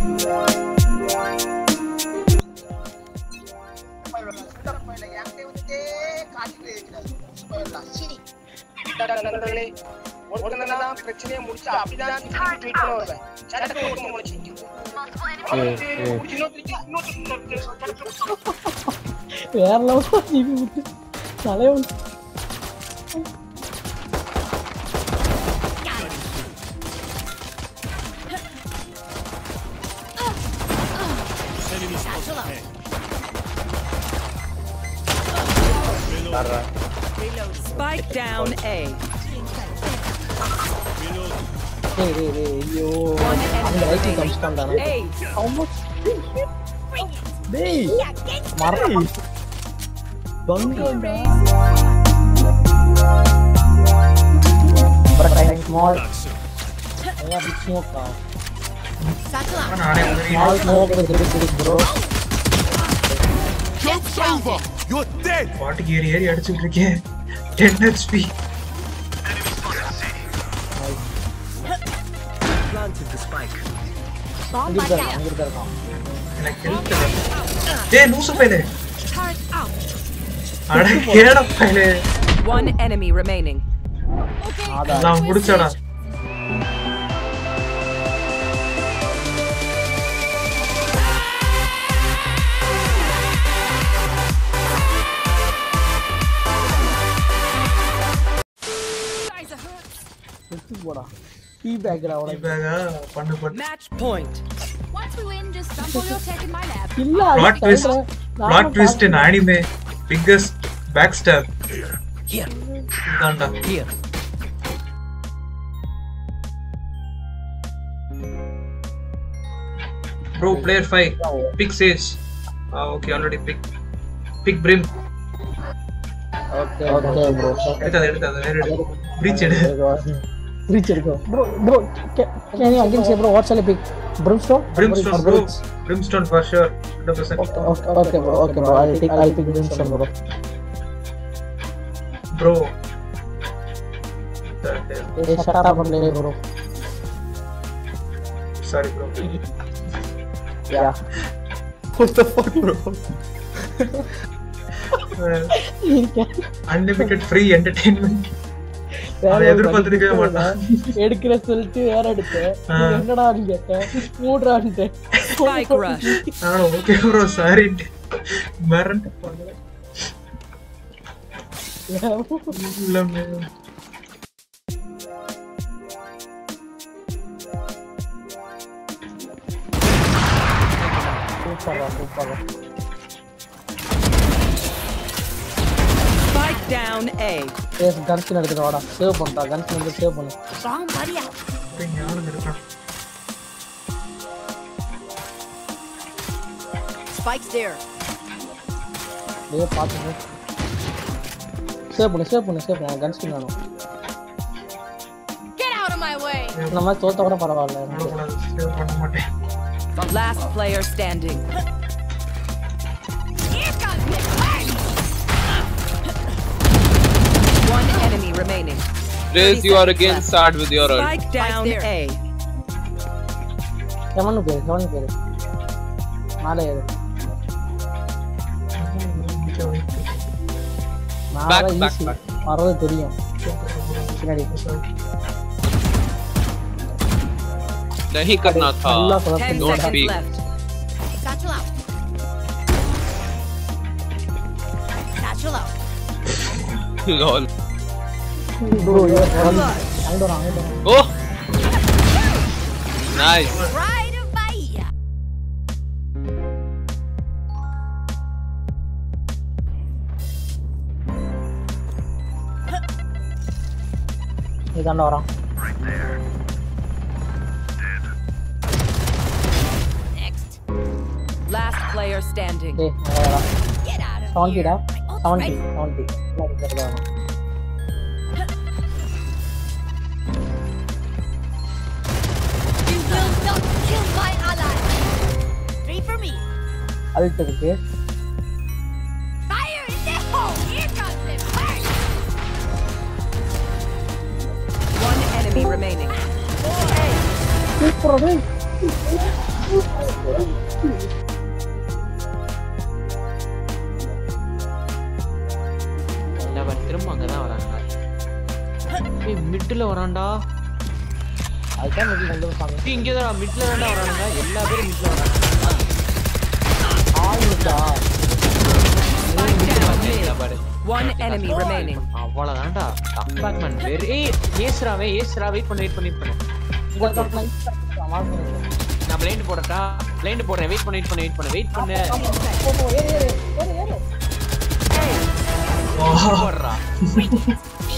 நண்பர்களே ஒருத்தனதான் பிரச்சனையை முடிச்சு அப்படிதான் திருப்பி ட்வீட் பண்ண வருவேன் சட்டத்தை ஒருத்தன் முடிச்சு அவனுக்கு முடிச்சு இன்னொருத்தருக்கு இன்னொருத்தருக்கு இன்னொருத்தருக்கு வேற லெவல் ஜிபி விட்டு தலைவன் Spike down A. டேய் டேய் டேய் ஐயோ அந்த ரைட்டிங் கம்ஸ்டான்டானா A. how much டேய் மரம் பங்கடா But I small. Yeah, big smoke now. நானே உதறி Small smoke with big big bro. Joke's over! You're dead! பாட்டுக்கு ஏறி ஏறி அடிச்சுட்டு இருக்கேன் டென் ஹெச்பி இங்க இருக்கான் இங்க இருக்கான் எனக்கு ஹெல்த் டேய் லூசு பையலே அட கேட பையலே One enemy remaining. அதான் நான் முடிச்சடா செத்து போடா டீ பேக்ரா அவன பேகா பண்ணு பண்ணு Match point. Once we win, just dump all your tech in my lab. இல்ல plot twist plot twist in anime biggest backstab இதான்டா bro player 5 pick sage ah okay already pick pick brim okay okay bro எடுத்தாத எடுத்தாத வேற எடு breach எடு breach எடுக்கோ bro bro can you again say bro what's a pick brimstone brimstone bro brimstone for sure 100% okay okay bro okay bro i'll take i'll pick brimstone bro bro hey shut up and play bro sorry bro yeah What the fuck, bro? unlimited free entertainment அதை எதிர்பார்த்திருக்கவே மாட்டான் எடுக்கிற சொல்லிட்டு வேற எடுத்தேன் ஆ. நீ என்னடான்னு கேட்டேன் மூடுறான்ட்டு Spike rush. ஆ ஓகே ப்ரோ சாரி மறந்து போனேன் இல்லமே super super Spike down A. Ace gun skin எடுத்துட்டு வாடா சேவ் பண்ணிட்டா கன்ஸ்கின் வந்து சேவ் பண்ணு Wrong buddy out. ஞானம் இருக்கான் Spike's there. டேய் பாத்து சேவ் பண்ணு சேவ் பண்ணு சேவ் பண்ணு கன்ஸ்கின் வேணும் Get out of my way. இந்த மாதிரி தோத்த கூட பரவாயில்ல பண்ணக்கூடாது சேவ் பண்ண மாட்டேன் Last player standing. Here comes the fight. One enemy remaining. Raise, you are again start with your ult. Spike down A. Seven பேரு செவன் பேரு மேலே ஏறு Back, மேலே back, ஈஸி back. வர்றது தெரியும் பின்னாடி नहीं करना था நல்லா Ten சொல்லி Don't seconds peek. left. Satchel out. Satchel out. lol bro அங்கிட்டு வரான் அங்கிட்டு வரான் oh nice Pride of Bahia. இதாண்ட வரான் Next. Last player standing. டேய் மேலே வரான் Get out of செவன்ட்டிடா here. My ult's seventy ready. Seventy பின்னாடி பேர் தான் You will not kill my ally. Three for me. Ult இருக்கு Fire in the hole. Here comes the fight. One enemy remaining. சூப்பரா டேய் இல்ல அவர் திரும்ப அங்கதான் வராங்க ஏய் மிட்ல வரான்டா அதுதான் நெடி கொண்டு வந்தாங்க ஏய், இங்கதான் மிட்ல தான்டா வரானுங்க எல்லா பேரும் மிட்ல வராங்க ஆள் இருக்கா இல்ல பாரு One enemy remaining. அவ்வளவுதான்டா கம்பேக்மன் வெரி ஏய் ஏஸ்ராவே ஏஸ்ரா வெயிட் பண்ணு வெயிட் பண்ணி பண்ணு இந்த இடத்துல நான் மார்க் பண்ணிருக்கேன் நான் பிளைண்ட் போடட்டா பிளைண்ட் போடுறேன் வெயிட் பண்ணு வெயிட் பண்ணு வெயிட் பண்ணு வெயிட் பண்ணு ஏறு ஏறு ஏறு ஏறு போடுறா